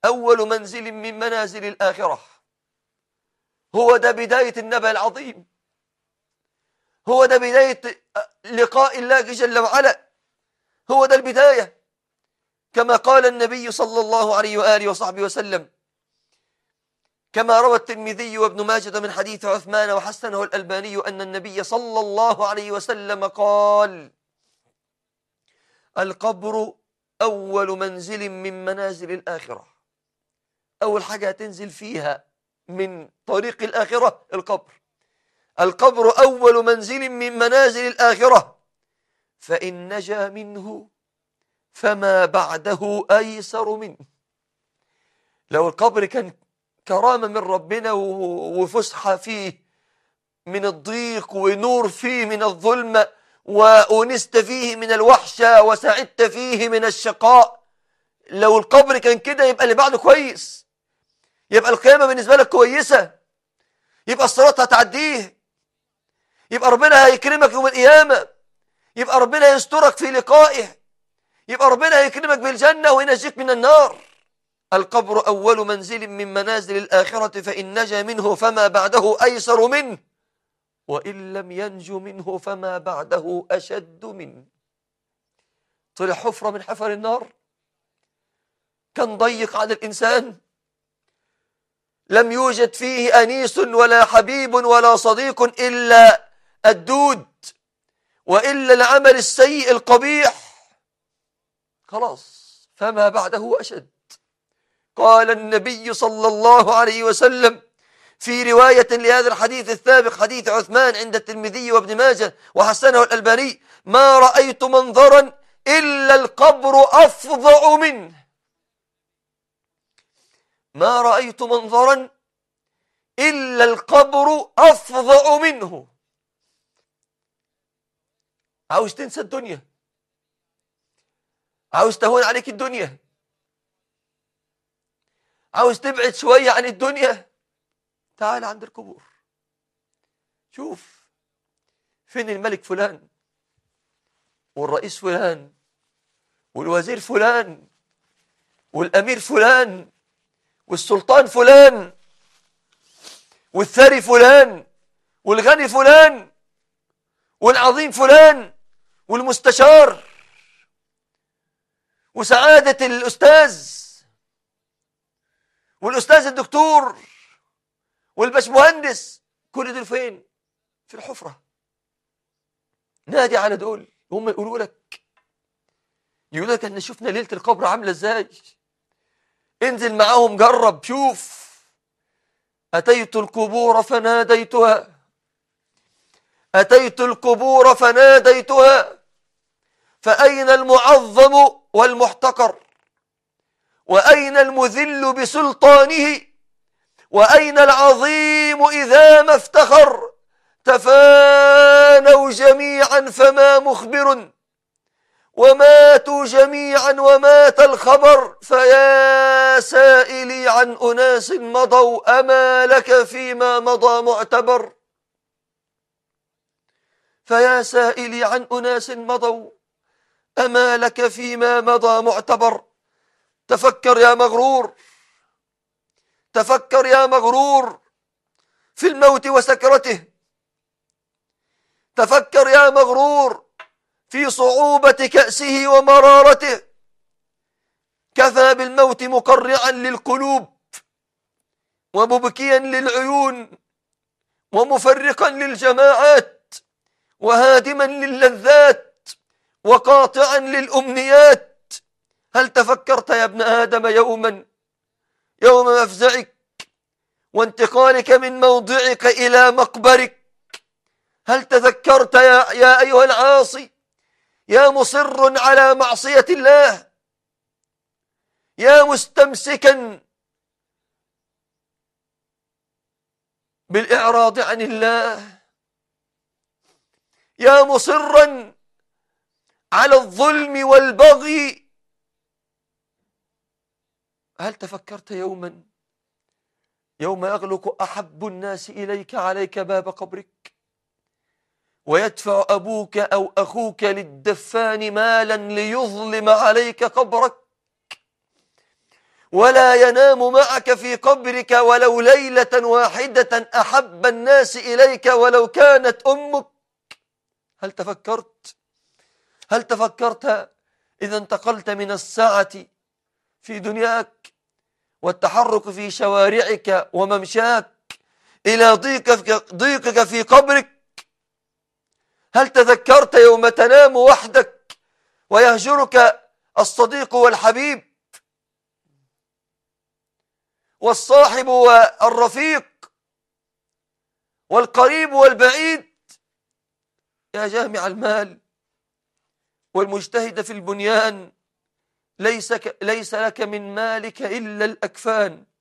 أول منزل من منازل الآخرة هو ده بداية النبأ العظيم هو ده بداية لقاء الله جل وعلا هو ده البداية كما قال النبي صلى الله عليه وآله وصحبه وسلم كما روى الترمذي وابن ماجد من حديث عثمان وحسنه الألباني أن النبي صلى الله عليه وسلم قال القبر أول منزل من منازل الآخرة أول حاجة تنزل فيها من طريق الآخرة القبر القبر أول منزل من منازل الآخرة فإن نجا منه فما بعده أيسر منه لو القبر كان كرامة من ربنا وفسحة فيه من الضيق ونور فيه من الظلمة وأنست فيه من الوحشة وسعدت فيه من الشقاء لو القبر كان كده يبقى اللي بعده كويس يبقى القيامة بالنسبة لك كويسة يبقى الصراط هتعديه يبقى ربنا هيكرمك يوم القيامة يبقى ربنا يسترك في لقائه يبقى ربنا هيكرمك بالجنة وينجيك من النار القبر أول منزل من منازل الآخرة فإن نجا منه فما بعده أيسر منه وإن لم ينج منه فما بعده أشد منه طلع حفرة من حفر النار كان ضيق على الإنسان لم يوجد فيه أنيس ولا حبيب ولا صديق إلا الدود وإلا العمل السيء القبيح خلاص فما بعده أشد قال النبي صلى الله عليه وسلم في رواية لهذا الحديث السابق حديث عثمان عند الترمذي وابن ماجه وحسنه الألباني ما رأيت منظرا إلا القبر أفظع منه ما رأيت منظرا إلا القبر أفظع منه عاوز تنسى الدنيا عاوز تهون عليك الدنيا عاوز تبعد شوية عن الدنيا تعال عند القبور شوف فين الملك فلان والرئيس فلان والوزير فلان والأمير فلان والسلطان فلان والثري فلان والغني فلان والعظيم فلان والمستشار وسعادة الأستاذ والأستاذ الدكتور والبشمهندس كل دول فين في الحفرة نادي على دول هم يقولوا لك يقول لك احنا شفنا ليلة القبر عاملة ازاي انزل معاهم جرب شوف أتيت القبور فناديتها أتيت القبور فناديتها فأين المعظم والمحتقر وأين المذل بسلطانه وأين العظيم إذا ما افتخر تفانوا جميعا فما مخبر وماتوا جميعا ومات الخبر فيا سائلي عن أناس مضوا أما لك فيما مضى معتبر فيا سائلي عن أناس مضوا أما لك فيما مضى معتبر تفكر يا مغرور تفكر يا مغرور في الموت وسكرته تفكر يا مغرور في صعوبة كأسه ومرارته كفى بالموت مقرعا للقلوب ومبكيا للعيون ومفرقا للجماعات وهادما للذات وقاطعا للأمنيات هل تفكرت يا ابن آدم يوما يوم مفزعك وانتقالك من موضعك إلى مقبرك هل تذكرت يا, يا أيها العاصي يا مصر على معصية الله يا مستمسكا بالإعراض عن الله يا مصرا على الظلم والبغي هل تفكرت يوما يوم يغلق أحب الناس إليك عليك باب قبرك ويدفع أبوك أو أخوك للدفان مالا ليظلم عليك قبرك ولا ينام معك في قبرك ولو ليلة واحدة أحب الناس إليك ولو كانت أمك هل تفكرت هل تفكرت إذا انتقلت من الساعة في دنياك والتحرك في شوارعك وممشاك إلى ضيقك, ضيقك في قبرك هل تذكرت يوم تنام وحدك ويهجرك الصديق والحبيب والصاحب والرفيق والقريب والبعيد يا جامع المال والمجتهد في البنيان ليس, ليس لك من مالك إلا الأكفان